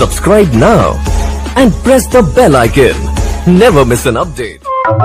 Subscribe now and press the bell icon. Never miss an update.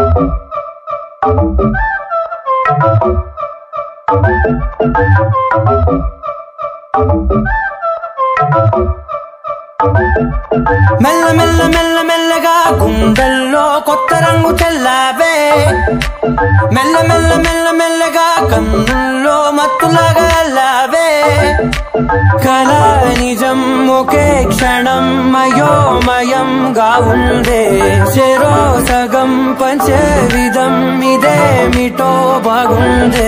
మెల్ల మెల్ల మెల్ల మెల్లగా గుండెల్లో కొత్త రంగు చల్లావే మెల్ల మెల్ల మెల్ల మెల్లగా కన్నుల్లో మత్తులాగా అల్లావే కళ నిజం ఒకే క్షణం మయోమయంగా ఉందే చెరో సగం పంచే విధం ఇదేమిటో బాగుందే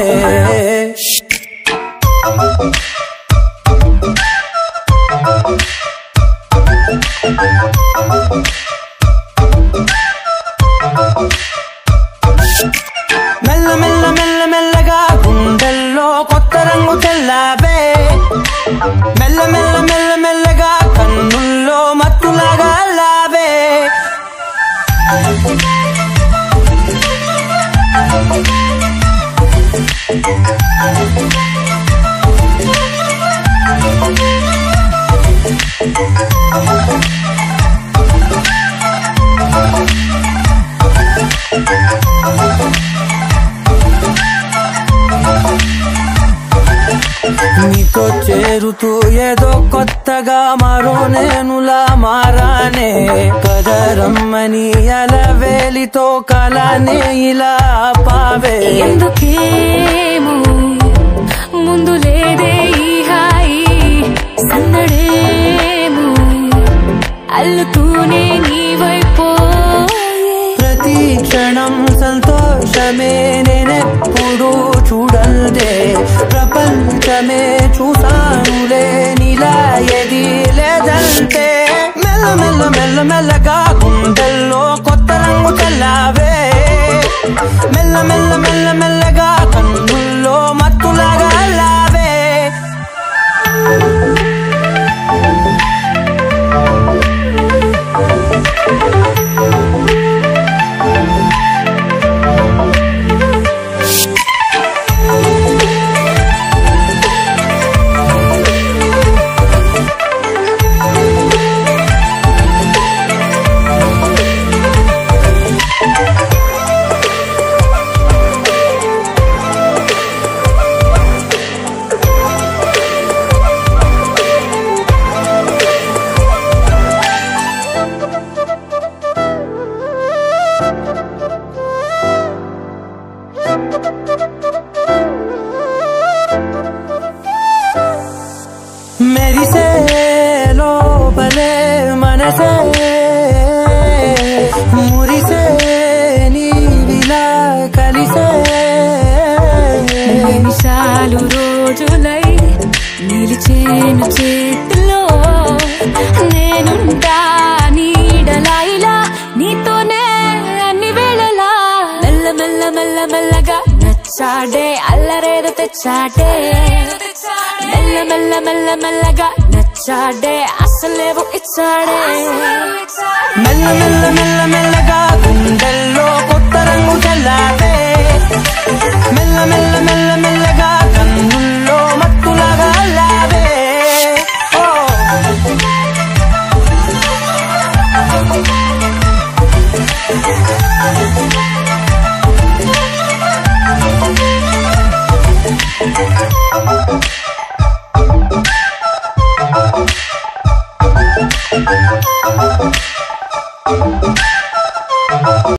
మెల్ల మెల్ల మెల్ల మెల్లగా గుండెల్లో కొత్త రంగు తెల్లావే మెల్ల మెల్ల మెల్ల మెల్లగా కన్నుల్లో మత్తులాగా లావే నీతో చేరుతూ ఏదో కొత్తగా మరో నేనులా మారానే కదరమ్మని అలవేలితో కలానే ఇలా పావే ఎందుకేమో ముందు లేదే ఈ హాయి సందడేమో అల్లుతూనే నీ వైపోయే ప్రతి క్షణం సంతోషమే నేనెప్పుడు చూడల్దే ప్రపంచమే చూసానులే నీలా ఎది లేదంటే మెల్ల మెల్ల మెల్ల మెల్లగా గుండెల్లో కొత్త రంగు చల్లావే మెల్ల మెల్ల మెల్ల మెల్లగా కన్నుల్లో మత్తులాగా లావే మెరిసే లోపలే మనసే మురిసే నీవిలా కలిసే నిమిషాలు రోజులై నిలిచేను చేతిలో నేనుంటా నీడలా ఇలా నీతోనే అన్ని వేళలా మెల్ల మెల్ల మెల్ల మెల్లగా నచ్చాడే అల్లరేదో తెచ్చాడే మెల్ల మెల్ల మెల్ల మెల్లగా నచ్చాడే అసలేవో ఇచ్చాడే మెల్ల మెల్ల మెల్ల మెల్లగా గుండెల్లో కొత్త రంగు చల్లావే మెల్ల మెల్ల మెల్ల మెల్లగా కన్నుల్లో మత్తులాగా లావే ఓ